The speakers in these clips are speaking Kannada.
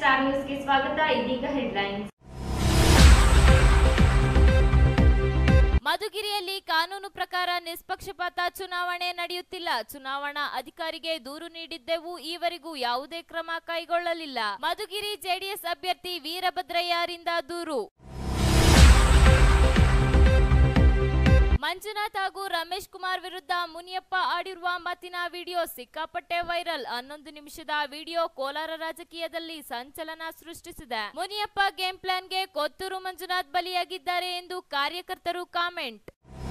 ಸ್ಟಾರ್ ನ್ಯೂಸ್ಗೆ ಸ್ವಾಗತ ಇದೀಗ ಹೆಡ್ಲೈನ್ಸ್ ಮಧುಗಿರಿಯಲ್ಲಿ ಕಾನೂನು ಪ್ರಕಾರ ನಿಷ್ಪಕ್ಷಪಾತ ಚುನಾವಣೆ ನಡೆಯುತ್ತಿಲ್ಲ ಚುನಾವಣಾ ಅಧಿಕಾರಿಗೆ ದೂರು ನೀಡಿದ್ದೆವು ಈವರೆಗೂ ಯಾವುದೇ ಕ್ರಮ ಕೈಗೊಳ್ಳಲಿಲ್ಲ ಮಧುಗಿರಿ ಜೆಡಿಎಸ್ ಅಭ್ಯರ್ಥಿ ವೀರಭದ್ರಯ್ಯರಿಂದ ದೂರು ಮಂಜುನಾಥ್ ಹಾಗೂ ರಮೇಶ್ ಕುಮಾರ್ ವಿರುದ್ಧ ಮುನಿಯಪ್ಪ ಆಡಿರುವ ಮಾತಿನ ವಿಡಿಯೋ ಸಿಕ್ಕಾಪಟ್ಟೆ ವೈರಲ್ ಹನ್ನೊಂದು ನಿಮಿಷದ ವಿಡಿಯೋ ಕೋಲಾರ ರಾಜಕೀಯದಲ್ಲಿ ಸಂಚಲನ ಸೃಷ್ಟಿಸಿದೆ ಮುನಿಯಪ್ಪ ಗೇಮ್ ಪ್ಲಾನ್ಗೆ ಕೊತ್ತೂರು ಮಂಜುನಾಥ್ ಬಲಿಯಾಗಿದ್ದಾರೆ ಎಂದು ಕಾರ್ಯಕರ್ತರು ಕಾಮೆಂಟ್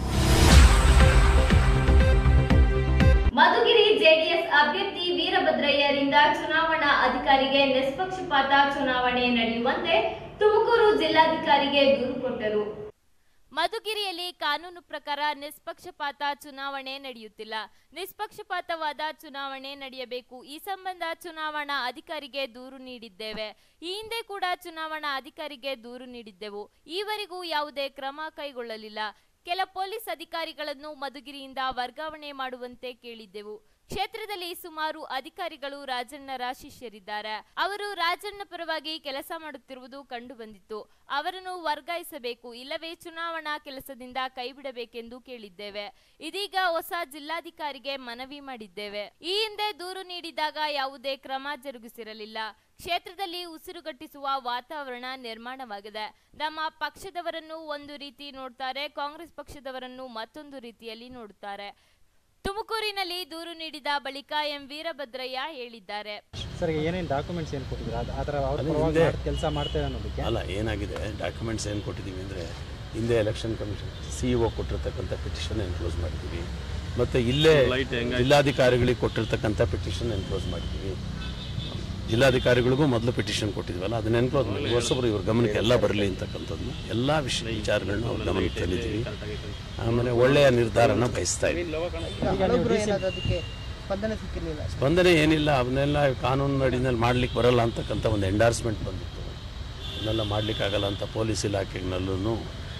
ಮಧುಗಿರಿ ಜೆಡಿಎಸ್ ಅಭ್ಯರ್ಥಿ ವೀರಭದ್ರಯ್ಯರಿಂದ ಚುನಾವಣಾ ಅಧಿಕಾರಿಗೆ ನಿಷ್ಪಕ್ಷಪಾತ ಚುನಾವಣೆ ನಡೆಯುವಂತೆ ತುಮಕೂರು ಜಿಲ್ಲಾಧಿಕಾರಿಗೆ ದೂರು ಕೊಟ್ಟರು ಮಧುಗಿರಿಯಲ್ಲಿ ಕಾನೂನು ಪ್ರಕಾರ ನಿಷ್ಪಕ್ಷಪಾತ ಚುನಾವಣೆ ನಡೆಯುತ್ತಿಲ್ಲ ನಿಷ್ಪಕ್ಷಪಾತವಾದ ಚುನಾವಣೆ ನಡೆಯಬೇಕು ಈ ಸಂಬಂಧ ಚುನಾವಣಾ ಅಧಿಕಾರಿಗೆ ದೂರು ನೀಡಿದ್ದೇವೆ ಈ ಹಿಂದೆ ಕೂಡ ಚುನಾವಣಾ ಅಧಿಕಾರಿಗೆ ದೂರು ನೀಡಿದ್ದೆವು ಈವರೆಗೂ ಯಾವುದೇ ಕ್ರಮ ಕೈಗೊಳ್ಳಲಿಲ್ಲ ಕೆಲ ಪೊಲೀಸ್ ಅಧಿಕಾರಿಗಳನ್ನು ಮಧುಗಿರಿಯಿಂದ ವರ್ಗಾವಣೆ ಮಾಡುವಂತೆ ಕೇಳಿದ್ದೆವು ಕ್ಷೇತ್ರದಲ್ಲಿ ಸುಮಾರು ಅಧಿಕಾರಿಗಳು ರಾಜಣ್ಣರ ಶಿಷ್ಯರಿದ್ದಾರೆ ಅವರು ರಾಜಣ್ಣ ಪರವಾಗಿ ಕೆಲಸ ಮಾಡುತ್ತಿರುವುದು ಕಂಡು ಬಂದಿತ್ತು ಅವರನ್ನು ವರ್ಗಾಯಿಸಬೇಕು ಇಲ್ಲವೇ ಚುನಾವಣಾ ಕೆಲಸದಿಂದ ಕೈಬಿಡಬೇಕೆಂದು ಕೇಳಿದ್ದೇವೆ ಇದೀಗ ಹೊಸ ಜಿಲ್ಲಾಧಿಕಾರಿಗೆ ಮನವಿ ಮಾಡಿದ್ದೇವೆ ಈ ಹಿಂದೆ ದೂರು ನೀಡಿದಾಗ ಯಾವುದೇ ಕ್ರಮ ಜರುಗಿಸಿರಲಿಲ್ಲ ಕ್ಷೇತ್ರದಲ್ಲಿ ಉಸಿರುಗಟ್ಟಿಸುವ ವಾತಾವರಣ ನಿರ್ಮಾಣವಾಗಿದೆ ನಮ್ಮ ಪಕ್ಷದವರನ್ನು ಒಂದು ರೀತಿ ನೋಡ್ತಾರೆ ಕಾಂಗ್ರೆಸ್ ಪಕ್ಷದವರನ್ನು ಮತ್ತೊಂದು ರೀತಿಯಲ್ಲಿ ನೋಡುತ್ತಾರೆ ತುಮಕೂರಿನಲ್ಲಿ ದೂರು ನೀಡಿದ ಬಳಿಕ ಎಂ ವೀರಭದ್ರಯ್ಯ ಹೇಳಿದ್ದಾರೆ ಸರ್ ಈಗ ಏನೇನು ಡಾಕ್ಯುಮೆಂಟ್ಸ್ ಏನು ಕೊಟ್ಟಿದ್ರು ಅದು ಆ ಥರ ಅವ್ರ ಅದು ಪರವಾಗಿ ಹಿಂದೆ- ಮಾಡ್- ಕೆಲಸ ಮಾಡ್ತೇವೆ ಅನ್ನೋದಕ್ಕೆ ಅಲ್ಲ ಏನಾಗಿದೆ ಡಾಕ್ಯುಮೆಂಟ್ಸ್ ಏನು ಕೊಟ್ಟಿದ್ದೀವಿ ಅಂದರೆ ಹಿಂದೆ election commission C E O ಕೊಟ್ಟಿರ್ತಕ್ಕಂಥ ಪಿಟಿಷನ್ ಎನ್ಕ್ಲೋಸ್ ಮಾಡಿದ್ದೀವಿ ಮತ್ತು ಇಲ್ಲೇ ಜಿಲ್ಲಾಧಿಕಾರಿಗಳಿಗೆ ಕೊಟ್ಟಿರ್ತಕ್ಕಂಥ ಪಿಟಿಷನ್ ಎನ್ಕ್ಲೋಸ್ ಮಾಡಿದ್ದೀವಿ ಜಿಲ್ಲಾಧಿಕಾರಿಗಳಿಗೂ ಮೊದಲು ಪಿಟಿಷನ್ ಕೊಟ್ಟಿದ್ವಲ್ಲ ಅದನ್ನ ಎನ್ಕ್ಲೋಸ್ ಮಾಡಿ ಹೊಸಬ್ರು ಇವ್ರ ಗಮನಕ್ಕೆ ಎಲ್ಲ ಬರಲಿ ಅಂತಕ್ಕಂಥದ್ದು ಎಲ್ಲ ವಿಷಯ ವಿಚಾರಗಳನ್ನ ಅವ್ರ ಗಮನಕ್ಕೆ ತಂದಿದ್ದೀವಿ ಆಮೇಲೆ ಒಳ್ಳೆಯ ನಿರ್ಧಾರನ ಬಯಸ್ತಾ ಇದ್ದೀವಿ ಹಳಬ್ರು ಏನಾದ್ರು ಅದಕ್ಕೆ ಸ್ಪಂದನೆ ಸಿಕ್ಕಿರ್ಲಿಲ್ಲ ಸ್ಪಂದನೆ ಏನಿಲ್ಲ ಅವನ್ನೆಲ್ಲ ಕಾನೂನು ನಡಿನಲ್ಲಿ ಮಾಡ್ಲಿಕ್ಕೆ ಬರಲ್ಲ ಅಂತಕ್ಕಂಥ ಒಂದು ಎಂಡಾರ್ಸ್ಮೆಂಟ್ ಬಂದಿತ್ತು ಅದನ್ನೆಲ್ಲ ಮಾಡಲಿಕ್ಕಾಗಲ್ಲ ಅಂತ ಪೊಲೀಸ್ ಇಲಾಖೆನಲ್ಲೂ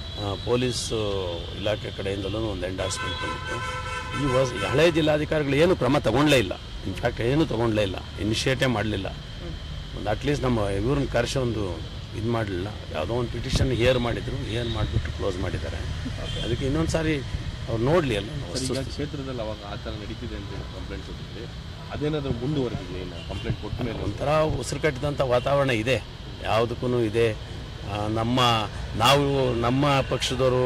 ಪೊಲೀಸ್ ಇಲಾಖೆ ಕಡೆಯಿಂದಲೂ ಒಂದು ಎಂಡಾರ್ಸ್ಮೆಂಟ್ ಬಂದಿತ್ತು ಈ ಹೊಸ ಹಳೆ ಜಿಲ್ಲಾಧಿಕಾರಿಗಳು ಏನು ಕ್ರಮ ತಗೊಂಡಲೇ ಇಲ್ಲ ಇನ್ಫ್ಯಾಕ್ಟ್ ಏನು ತಗೊಂಡಲೇ ಇಲ್ಲ ಇನಿಷಿಯೇಟೇ ಮಾಡಲಿಲ್ಲ ಒಂದು ಅಟ್ಲೀಸ್ಟ್ ನಮ್ಮ ಇವ್ರನ್ನ ಕರೆಸಿ ಒಂದು ಇದು ಮಾಡಲಿಲ್ಲ ಯಾವುದೋ ಒಂದು ಪಿಟಿಷನ್ ಹೇರ್ ಮಾಡಿದ್ರು ಹೇರ್ ಮಾಡಿಬಿಟ್ಟು ಕ್ಲೋಸ್ ಮಾಡಿದ್ದಾರೆ ಅದಕ್ಕೆ ಇನ್ನೊಂದು ಸಾರಿ ಅವ್ರು ನೋಡಲಿ ಅಲ್ಲ ಸರ್, ವಸ್ತು ಈಗ ಕ್ಷೇತ್ರದಲ್ಲಿ ಅವಾಗ ಆ ಥರ ನಡೀತಿದೆ ಅಂತ ಕಂಪ್ಲೇಂಟ್ ಕೊಟ್ಟಿದ್ರಿ ಅದೇನಾದರೂ ಮುಂದುವರೆದಿದೆ ಇಲ್ಲ ಕಂಪ್ಲೇಂಟ್ ಕೊಟ್ಟ ಮೇಲೆ ಒಂಥರ ಉಸಿರು ಕಟ್ಟಿದಂಥ ವಾತಾವರಣ ಇದೆ ಯಾವುದಕ್ಕೂ ಇದೆ ಆ, ನಮ್ಮ ನಾವು ನಮ್ಮ ಪಕ್ಷದವರು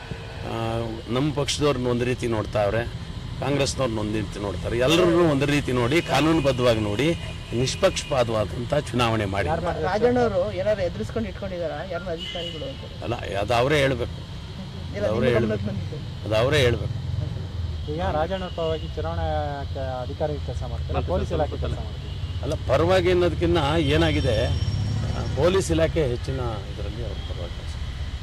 ಆ, ನಮ್ಮ ಪಕ್ಷದವ್ರನ್ನ ಒಂದು ರೀತಿ ನೋಡ್ತಾವ್ರೆ ಕಾಂಗ್ರೆಸ್ನವ್ರನ್ನ ಒಂದು ರೀತಿ ನೋಡ್ತಾರೆ ಎಲ್ಲರನ್ನೂ ಒಂದು ರೀತಿ ನೋಡಿ ಕಾನೂನುಬದ್ಧವಾಗಿ ನೋಡಿ ನಿಷ್ಪಕ್ಷಪಾತವಾದಂಥ ಚುನಾವಣೆ ಮಾಡಿ ರಾಜಣ್ಣವರು ಏನಾದ್ರು ಎದುರಿಸ್ಕೊಂಡು ಇಟ್ಕೊಂಡಿದಾರ ಯಾರನ್ನ ಅಧಿಕಾರಿಗಳು ಅಂತ ಅಲ್ಲ ಅದು ಅವರೇ ಹೇಳ್ಬೇಕು ಇಲ್ಲ ಅವರೇ ನಿಮ್ಮ ಹೇಳ್ಬೇಕು ಗಮನಕ್ಕೆ ಬಂದಿದೆ ಅದು ಅವರೇ ಹೇಳ್ಬೇಕು ಈಗ ರಾಜಣ್ಣ ಪರವಾಗಿ ಚುನಾವಣಾ ಕ- ಅಧಿಕಾರಿ ಕೆಲಸ ಮಾಡ್ತಾರೆ ಪೊಲೀಸ್ ಇಲಾಖೆ ಕೆಲಸ ಮಾಡ್ತಾರೆ ಅಲ್ಲ ಪರವಾಗಿ ಅನ್ನೋದಕ್ಕಿಂತ ಏನಾಗಿದೆ ಆ, ಪೊಲೀಸ್ ಇಲಾಖೆ ಹೆಚ್ಚಿನ ಇದರಲ್ಲಿ ಅವ್ರ ಪರವಾಗಿ ಕೆಲಸ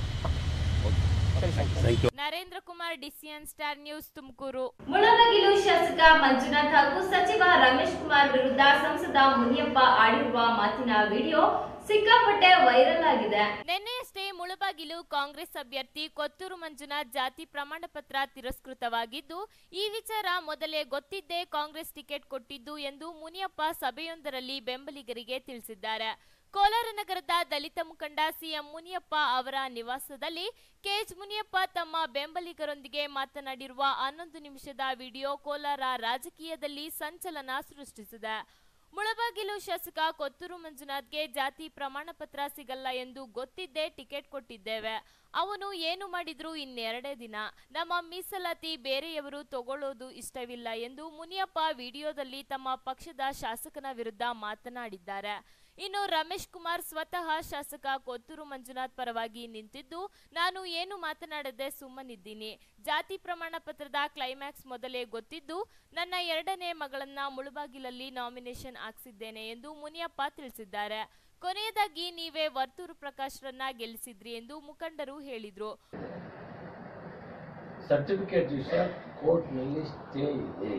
thank you Narendra Kumar DCN star news Tumakuru Mulbagal ಶಾಸಕ ಮಂಜುನಾಥ್ ಹಾಗೂ ಸಚಿವ ರಮೇಶ್ ಕುಮಾರ್ ವಿರುದ್ಧ ಸಂಸದ ಮುನಿಯಪ್ಪ ಆಡಿರುವ ಮಾತಿನ ವಿಡಿಯೋ ಸಿಕ್ಕಾಪಟ್ಟೆ ವೈರಲ್ ಆಗಿದೆ ನಿನ್ನೆಯಷ್ಟೇ ಮುಳಬಾಗಿಲು ಕಾಂಗ್ರೆಸ್ ಅಭ್ಯರ್ಥಿ ಕೊತ್ತೂರು ಮಂಜುನಾಥ್ ಜಾತಿ ಪ್ರಮಾಣ ಪತ್ರ ತಿರಸ್ಕೃತವಾಗಿದ್ದು ಈ ವಿಚಾರ ಮೊದಲೇ ಗೊತ್ತಿದ್ದೇ ಕಾಂಗ್ರೆಸ್ ಟಿಕೆಟ್ ಕೊಟ್ಟಿದ್ದು ಎಂದು ಮುನಿಯಪ್ಪ ಸಭೆಯೊಂದರಲ್ಲಿ ಬೆಂಬಲಿಗರಿಗೆ ತಿಳಿಸಿದ್ದಾರೆ ಕೋಲಾರ ನಗರದ ದಲಿತ ಮುಖಂಡ ಸಿಎಂ ಮುನಿಯಪ್ಪ ಅವರ ನಿವಾಸದಲ್ಲಿ ಕೆಎಚ್ ಮುನಿಯಪ್ಪ ತಮ್ಮ ಬೆಂಬಲಿಗರೊಂದಿಗೆ ಮಾತನಾಡಿರುವ ಹನ್ನೊಂದು ನಿಮಿಷದ ವಿಡಿಯೋ ಕೋಲಾರ ರಾಜಕೀಯದಲ್ಲಿ ಸಂಚಲನ ಸೃಷ್ಟಿಸಿದೆ ಮುಳಬಾಗಿಲು ಶಾಸಕ ಕೊತ್ತೂರು ಮಂಜುನಾಥ್ಗೆ ಜಾತಿ ಪ್ರಮಾಣ ಪತ್ರ ಸಿಗಲ್ಲ ಎಂದು ಗೊತ್ತಿದ್ದೇ ಟಿಕೆಟ್ ಕೊಟ್ಟಿದ್ದೇವೆ ಅವನು ಏನು ಮಾಡಿದ್ರು ಇನ್ನೆರಡೇ ದಿನ ನಮ್ಮ ಮೀಸಲಾತಿ ಬೇರೆಯವರು ತಗೊಳ್ಳೋದು ಇಷ್ಟವಿಲ್ಲ ಎಂದು ಮುನಿಯಪ್ಪ ವಿಡಿಯೋದಲ್ಲಿ ತಮ್ಮ ಪಕ್ಷದ ಶಾಸಕನ ವಿರುದ್ಧ ಮಾತನಾಡಿದ್ದಾರೆ ಇನ್ನು ರಮೇಶ್ ಕುಮಾರ್ ಸ್ವತಃ ಶಾಸಕ ಕೊತ್ತೂರು ಮಂಜುನಾಥ್ ಪರವಾಗಿ ನಿಂತಿದ್ದು ನಾನು ಏನು ಮಾತನಾಡದೆ ಸುಮ್ಮನಿದ್ದೀನಿ ಜಾತಿ ಪ್ರಮಾಣ ಪತ್ರದ ಕ್ಲೈಮ್ಯಾಕ್ಸ್ ಮೊದಲೇ ಗೊತ್ತಿದ್ದು ನನ್ನ ಎರಡನೇ ಮಗಳನ್ನ ಮುಳುಬಾಗಿಲಲ್ಲಿ ನಾಮಿನೇಷನ್ ಹಾಕ್ಸಿದ್ದೇನೆ ಎಂದು ಮುನಿಯಪ್ಪ ತಿಳಿಸಿದ್ದಾರೆ ಕೊನೆಯದಾಗಿ ನೀವೇ ವರ್ತೂರು ಪ್ರಕಾಶ್ರನ್ನ ಗೆಲ್ಲಿಸಿದ್ರಿ ಎಂದು ಮುಖಂಡರು ಹೇಳಿದ್ರು ಸರ್ಟಿಫಿಕೇಟ್ ವಿಷಯ ಕೋರ್ಟ್ನಲ್ಲಿ ಸ್ಟೇ ಇದೆ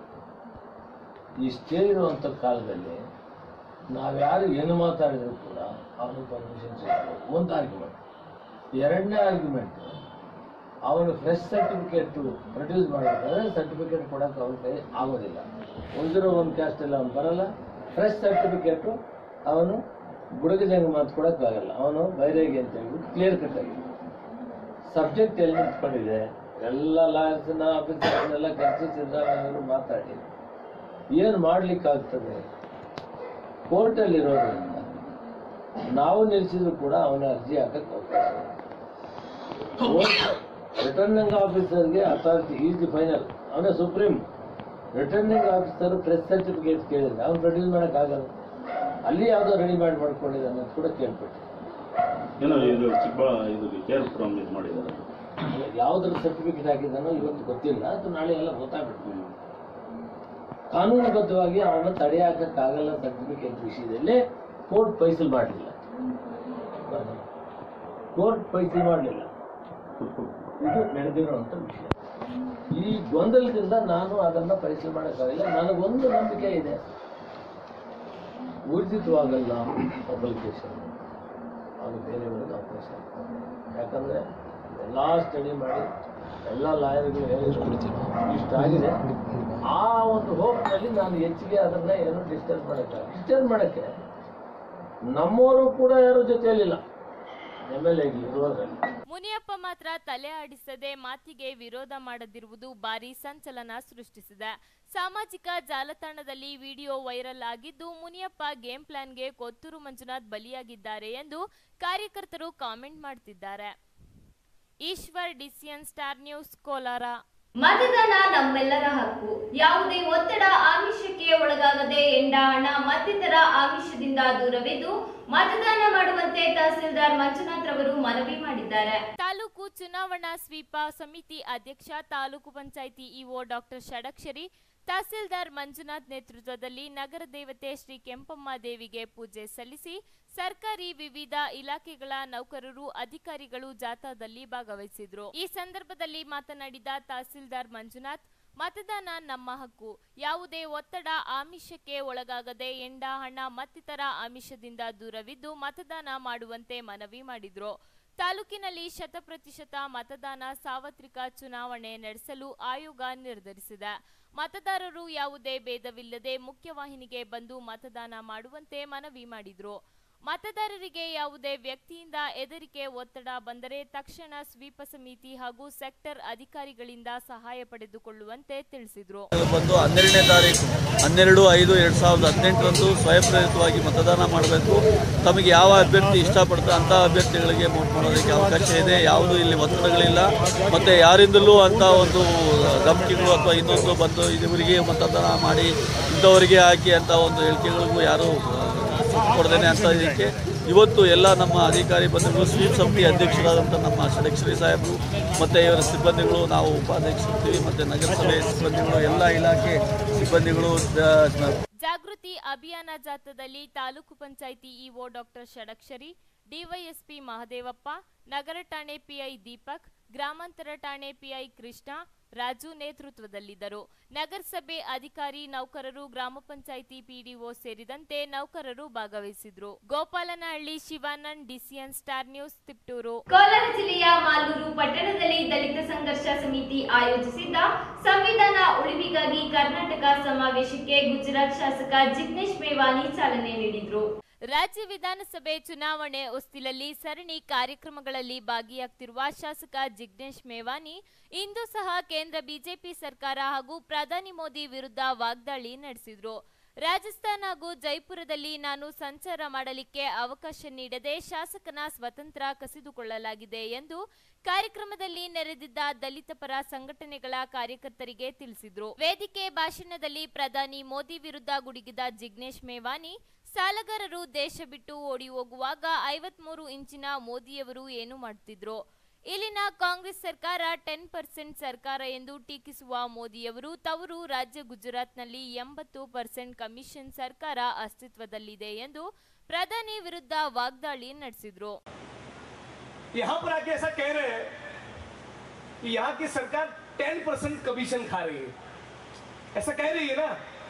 ಈ ಸ್ಟೇ ಇರುವಂಥ ಕಾಲದಲ್ಲಿ ನಾವ್ಯಾರು ಏನು ಮಾತಾಡಿದ್ರು ಕೂಡ ಅವನಿಗೆ ಪರ್ಮಿಷನ್ ಸಿಗಬೇಕು ಒಂದು ಆರ್ಗ್ಯುಮೆಂಟ್ ಎರಡನೇ ಆರ್ಗ್ಯುಮೆಂಟ್ ಅವನು ಫ್ರೆಶ್ ಸರ್ಟಿಫಿಕೇಟ್ ಪ್ರೊಡ್ಯೂಸ್ ಮಾಡಬೇಕಾದ್ರೆ ಸರ್ಟಿಫಿಕೇಟ್ ಕೊಡೋಕೆ ಅವನ ಕೈ ಆಗೋದಿಲ್ಲ ಉಳಿದಿರೋ ಒಂದು ಕ್ಯಾಸ್ಟ್ ಎಲ್ಲ ಅವನು ಬರಲ್ಲ ಫ್ರೆಶ್ ಸರ್ಟಿಫಿಕೇಟು ಅವನು ಬುಡಗದಂಗೆ ಮಾತು ಕೊಡೋಕ್ಕಾಗಲ್ಲ ಅವನು ಬೈರೇಗೆ ಅಂತ ಹೇಳ್ಬಿಟ್ಟು ಕ್ಲಿಯರ್ ಕಟ್ ಆಗಿದೆ ಸಬ್ಜೆಕ್ಟ್ ಎಲ್ಲಿ ನಿಂತ್ಕೊಂಡಿದೆ ಎಲ್ಲ ಲಾಯರ್ಸ್ನ ಆಫೀಸರ್ನೆಲ್ಲ ಕರೆಸಿ ಸಿದ್ದರಾಮಯ್ಯವರು ಮಾತಾಡಿ ಏನು ಮಾಡ್ಲಿಕ್ಕಾಗ್ತದೆ ಕೋರ್ಟಲ್ಲಿ ಇರೋದ್ರಿಂದ ನಾವು ನಿಲ್ಲಿಸಿದ್ರು ಕೂಡ ಅವನ ಅರ್ಜಿ ಹಾಕಕ್ಕೆ ಅವಕಾಶ ರಿಟರ್ನಿಂಗ್ ಆಫೀಸರ್ಗೆ ಅಥಾರಿಟಿ ಈಸ್ ದಿ ಫೈನಲ್ ಅವನೇ supreme returning officer press certificate ಕೇಳಿದ್ರೆ ಅವ್ನು ಪ್ರೊಡ್ಯೂಸ್ ಮಾಡೋಕ್ಕಾಗಲ್ಲ ಅಲ್ಲಿ ಯಾವುದೋ ರೆಡಿ ಮಾಡಿ ಮಾಡ್ಕೊಂಡಿದ್ದಾನೆ ಅಂತ ಕೂಡ ಕೇಳ್ಬಿಟ್ಟು ಏನೋ ಇದು ಚಿಕ್ಕಬಳ್ಳಾ ಇದು ಕೇರ್ಪುರಂ ಇದು ಮಾಡಿದ್ದಾರೆ ಯಾವುದ್ರ ಸರ್ಟಿಫಿಕೇಟ್ ಹಾಕಿದ್ದಾನೋ ಇವತ್ತು ಗೊತ್ತಿಲ್ಲ ಅದು ನಾಳೆ ಎಲ್ಲ ಗೊತ್ತಾಗ್ಬಿಟ್ಟು ಕಾನೂನುಬದ್ಧವಾಗಿ ಅವನ ತಡೆ ಹಾಕಕ್ಕಾಗಲ್ಲ ಸರ್ಟಿಫಿಕೇಟ್ ವಿಷಯದಲ್ಲಿ ಕೋರ್ಟ್ ಫೈಸಲ್ ಮಾಡಲಿಲ್ಲ ಕೋರ್ಟ್ ಫೈಸಲ್ ಮಾಡಲಿಲ್ಲ ಇದು ನಡೆದಿರುವಂತ ವಿಷಯ ಈ ಗೊಂದಲದಿಂದ ನಾನು ಅದನ್ನ ಪರಿಶೀಲನೆ ಮಾಡೋಕ್ಕಾಗಿಲ್ಲ ನನಗೊಂದು ನಂಬಿಕೆ ಇದೆ ಊರ್ಜಿತವಾಗಲ್ಲ ಪಬ್ಲಿಕೇಶನ್ ಅದು ಬೇರೆಯವರಿಗೆ ಅವಕಾಶ ಆಗ್ತದೆ. ಯಾಕಂದ್ರೆ ಎಲ್ಲ ಸ್ಟಡಿ ಮಾಡಿ ಎಲ್ಲ ಲಾಯರ್ಗಳು ಹೇಳಿದ್ರು ಇಷ್ಟಾಗಿದೆ ಆ ಒಂದು ಹೋಪ್ನಲ್ಲಿ ನಾನು ಹೆಚ್ಚಿಗೆ ಅದನ್ನ ಏನು ಡಿಸ್ಟರ್ಬ್ ಮಾಡಕ್ಕೆ ಡಿಸ್ಟರ್ಬ್ ಮಾಡಕ್ಕೆ ನಮ್ಮವರು ಕೂಡ ಯಾರು ಜೊತೆಯಲ್ಲಿಲ್ಲ ಎಮ್ ಎಲ್ ಎಗೆ ಇರುವುದರಲ್ಲಿ ಮುನಿಯಪ್ಪ ಮಾತ್ರ ತಲೆ ಆಡಿಸದೆ ಮಾತಿಗೆ ವಿರೋಧ ಮಾಡದಿರುವುದು ಭಾರಿ ಸಂಚಲನ ಸೃಷ್ಟಿಸಿದೆ ಸಾಮಾಜಿಕ ಜಾಲತಾಣದಲ್ಲಿ ವಿಡಿಯೋ ವೈರಲ್ ಆಗಿದ್ದು ಮುನಿಯಪ್ಪ ಗೇಮ್ ಪ್ಲಾನ್ಗೆ ಕೊತ್ತೂರು ಮಂಜುನಾಥ್ ಬಲಿಯಾಗಿದ್ದಾರೆ ಎಂದು ಕಾರ್ಯಕರ್ತರು ಕಾಮೆಂಟ್ ಮಾಡ್ತಿದ್ದಾರೆ Eshwar DCN star news Kolar ಮತದಾನ ನಮ್ಮೆಲ್ಲರ ಹಕ್ಕು ಯಾವುದೇ ಒತ್ತಡ ಆಮಿಷಕ್ಕೆ ಒಳಗಾಗದೆ ಎಂಡ ಹಣ ಮತ್ತಿತರ ಆಮಿಷದಿಂದ ದೂರವಿದ್ದು ಮತದಾನ ಮಾಡುವಂತೆ ತಹಸೀಲ್ದಾರ್ ಮಂಜುನಾಥ್ ರವರು ಮನವಿ ಮಾಡಿದ್ದಾರೆ ತಾಲೂಕು ಚುನಾವಣಾ ಸ್ವೀಪ ಸಮಿತಿ ಅಧ್ಯಕ್ಷ ತಾಲೂಕು ಪಂಚಾಯಿತಿ ಇಒ ಡಾಕ್ಟರ್ ಷಡಕ್ಷರಿ ತಹಸೀಲ್ದಾರ್ ಮಂಜುನಾಥ್ ನೇತೃತ್ವದಲ್ಲಿ ನಗರ ದೇವತೆ ಶ್ರೀ ಕೆಂಪಮ್ಮ ದೇವಿಗೆ ಪೂಜೆ ಸಲ್ಲಿಸಿ ಸರ್ಕಾರಿ ವಿವಿಧ ಇಲಾಖೆಗಳ ನೌಕರರು ಅಧಿಕಾರಿಗಳು ಜಾಥಾದಲ್ಲಿ ಭಾಗವಹಿಸಿದ್ರು ಈ ಸಂದರ್ಭದಲ್ಲಿ ಮಾತನಾಡಿದ ತಹಸೀಲ್ದಾರ್ ಮಂಜುನಾಥ್ ಮತದಾನ ನಮ್ಮ ಹಕ್ಕು ಯಾವುದೇ ಒತ್ತಡ ಆಮಿಷಕ್ಕೆ ಒಳಗಾಗದೆ ಎಂಡ ಹಣ ಮತ್ತಿತರ ಆಮಿಷದಿಂದ ದೂರವಿದ್ದು ಮತದಾನ ಮಾಡುವಂತೆ ಮನವಿ ಮಾಡಿದ್ರು ತಾಲೂಕಿನಲ್ಲಿ ಶತಪ್ರತಿಶತ ಮತದಾನ ಸಾರ್ವತ್ರಿಕ ಚುನಾವಣೆ ನಡೆಸಲು ಆಯೋಗ ನಿರ್ಧರಿಸಿದೆ ಮತದಾರರು ಯಾವುದೇ ಭೇದವಿಲ್ಲದೆ ಮುಖ್ಯವಾಹಿನಿಗೆ ಬಂದು ಮತದಾನ ಮಾಡುವಂತೆ ಮನವಿ ಮಾಡಿದ್ರು ಮತದಾರರಿಗೆ ಯಾವುದೇ ವ್ಯಕ್ತಿಯಿಂದ ಹೆದರಿಕೆ ಒತ್ತಡ ಬಂದರೆ ತಕ್ಷಣ ಸ್ವೀಪ ಸಮಿತಿ ಹಾಗೂ ಸೆಕ್ಟರ್ ಅಧಿಕಾರಿಗಳಿಂದ ಸಹಾಯ ಪಡೆದುಕೊಳ್ಳುವಂತೆ ತಿಳಿಸಿದ್ರು ಬಂದು ಹನ್ನೆರಡನೇ ತಾರೀಕು ಹನ್ನೆರಡು ಐದು ಎರಡು ಸಾವಿರದ ಹದಿನೆಂಟರಂದು ಸ್ವಯಂ ಪ್ರೇರಿತವಾಗಿ ಮತದಾನ ಮಾಡಬೇಕು ತಮಗೆ ಯಾವ ಅಭ್ಯರ್ಥಿ ಇಷ್ಟಪಡ್ತಾರೆ ಅಂಥ ಅಭ್ಯರ್ಥಿಗಳಿಗೆ ವೋಟ್ ಮಾಡೋದಕ್ಕೆ ಅವಕಾಶ ಇದೆ ಯಾವುದೂ ಇಲ್ಲಿ ಒತ್ತಡಗಳಿಲ್ಲ ಮತ್ತು ಯಾರಿಂದಲೂ ಅಂಥ ಒಂದು ಧಮಕಿಗಳು ಅಥವಾ ಇನ್ನೊಂದು ಬಂದು ಇವರಿಗೆ ಮತದಾನ ಮಾಡಿ ಇಂಥವರಿಗೆ ಹಾಕಿ ಅಂತ ಒಂದು ಹೇಳಿಕೆಗಳಿಗೂ ಯಾರೂ ಕೊಡ್ದೇನೆ ಅಂತ ಇದಕ್ಕೆ ಇವತ್ತು ಎಲ್ಲ ನಮ್ಮ ಅಧಿಕಾರಿ ಬಂಧುಗಳು ಸ್ವೀಪ್ ಸಮಿತಿ ಅಧ್ಯಕ್ಷರಾದಂಥ ನಮ್ಮ ಷಡಕ್ಷರಿ ಸಾಹೇಬರು ಮತ್ತು ಇವರ ಸಿಬ್ಬಂದಿಗಳು ನಾವು ಉಪಾಧ್ಯಕ್ಷರಿರ್ತೀವಿ ಮತ್ತು ನಗರಸಭೆ ಸಿಬ್ಬಂದಿಗಳು ಎಲ್ಲ ಇಲಾಖೆ ಸಿಬ್ಬಂದಿಗಳು ದ- ಜಾಗೃತಿ ಅಭಿಯಾನ ಜಾಥಾದಲ್ಲಿ ತಾಲೂಕು panchayat EO doctor Shadakshari DYSP Mahadevappa ನಗರ ಠಾಣೆ ಪಿಐ ದೀಪಕ್ ಗ್ರಾಮಾಂತರ ಠಾಣೆ ಪಿಐ ಕೃಷ್ಣ ರಾಜು ನೇತೃತ್ವದಲ್ಲಿದ್ದರು ನಗರಸಭೆ ಅಧಿಕಾರಿ ನೌಕರರು ಗ್ರಾಮ ಪಂಚಾಯಿತಿ ಪಿಡಿಒ ಸೇರಿದಂತೆ ನೌಕರರು ಭಾಗವಹಿಸಿದ್ರು Gopalanahalli Shivanand DCN star news Tiptur Kolar ಜಿಲ್ಲೆಯ ಮಾಲೂರು ಪಟ್ಟಣದಲ್ಲಿ ದಲಿತ ಸಂಘರ್ಷ ಸಮಿತಿ ಆಯೋಜಿಸಿದ್ದ ಸಂವಿಧಾನ ಉಳಿವಿಗಾಗಿ ಕರ್ನಾಟಕ ಸಮಾವೇಶಕ್ಕೆ ಗುಜರಾತ್ ಶಾಸಕ ಜಿಗ್ನೇಶ್ ಮೇವಾನಿ ಚಾಲನೆ ನೀಡಿದ್ರು ರಾಜ್ಯ ವಿಧಾನಸಭೆ ಚುನಾವಣೆ ಹೊಸ್ತಿಲಲ್ಲಿ ಸರಣಿ ಕಾರ್ಯಕ್ರಮಗಳಲ್ಲಿ ಭಾಗಿಯಾಗ್ತಿರುವ ಶಾಸಕ ಜಿಗ್ನೇಶ್ ಮೇವಾನಿ ಇಂದು ಸಹ ಕೇಂದ್ರ ಬಿಜೆಪಿ ಸರ್ಕಾರ ಹಾಗೂ ಪ್ರಧಾನಿ ಮೋದಿ ವಿರುದ್ಧ ವಾಗ್ದಾಳಿ ನಡೆಸಿದ್ರು ರಾಜಸ್ಥಾನ್ ಹಾಗೂ ಜೈಪುರದಲ್ಲಿ ನಾನು ಸಂಚಾರ ಮಾಡಲಿಕ್ಕೆ ಅವಕಾಶ ನೀಡದೆ ಶಾಸಕನ ಸ್ವತಂತ್ರ ಕಸಿದುಕೊಳ್ಳಲಾಗಿದೆ ಎಂದು ಕಾರ್ಯಕ್ರಮದಲ್ಲಿ ನೆರೆದಿದ್ದ ದಲಿತ ಪರ ಸಂಘಟನೆಗಳ ಕಾರ್ಯಕರ್ತರಿಗೆ ತಿಳಿಸಿದ್ರು ವೇದಿಕೆ ಭಾಷಣದಲ್ಲಿ ಪ್ರಧಾನಿ ಮೋದಿ ವಿರುದ್ಧ ಗುಡುಗಿದ ಜಿಗ್ನೇಶ್ ಮೇವಾನಿ ಸಾಲಗಾರರು ದೇಶ ಬಿಟ್ಟು ಓಡಿ ಹೋಗುವಾಗ ಐವತ್ಮೂರು ಇಂಚಿನ ಮೋದಿಯವರು ಏನು ಮಾಡ್ತಿದ್ರು ಇಲ್ಲಿನ ಕಾಂಗ್ರೆಸ್ ಸರ್ಕಾರ ಟೆನ್ ಪರ್ಸೆಂಟ್ ಸರ್ಕಾರ ಎಂದು ಟೀಕಿಸುವ ಮೋದಿಯವರು ತವರು ರಾಜ್ಯ ಗುಜರಾತ್ನಲ್ಲಿ ಎಂಬತ್ತು ಪರ್ಸೆಂಟ್ ಕಮಿಷನ್ ಸರ್ಕಾರ ಅಸ್ತಿತ್ವದಲ್ಲಿದೆ ಎಂದು ಪ್ರಧಾನಿ ವಿರುದ್ಧ ವಾಗ್ದಾಳಿ ನಡೆಸಿದ್ರು यहाँ पर आके ऐसा कह रहे हैं कि यहाँ की सरकार टेन परसेंट कमीशन खा रही है ऐसा कह रही है ना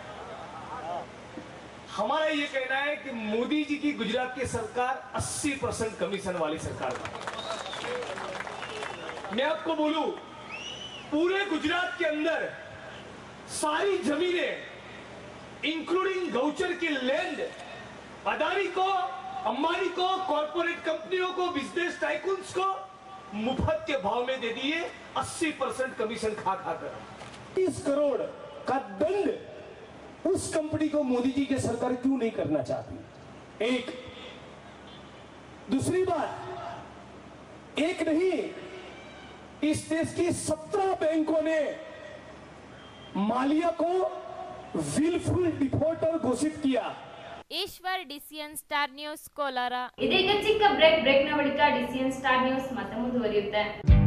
हमारा ये कहना है कि मोदी जी की गुजरात की सरकार 80 परसेंट कमीशन वाली सरकार है मैं आपको बोलूं पूरे गुजरात के अंदर सारी जमीनें इंक्लूडिंग गौचर की लैंड अदानी को अंबानी को कॉरपोरेट कंपनियों को बिजनेस टाइकून्स को मुफ्त के भाव में दे दिए 80 परसेंट कमीशन खा खा कर तीस करोड़ का दंड उस कंपनी को मोदी जी की सरकार क्यों नहीं करना चाहती एक दूसरी बात एक नहीं इस देश की सत्रह बैंकों ने मालिया को विलफुल डिफॉल्टर घोषित किया Eshwar DCN star news Kolar ಇದೀಗ ಚಿಕ್ಕ ಬ್ರೇಕ್ ಬ್ರೇಕ್ ನ ಬಳಿಕ ಡಿಸಿಎನ್ ಸ್ಟಾರ್ ನ್ಯೂಸ್ ಮತ್ತೆ ಮುಂದುವರಿಯುತ್ತೆ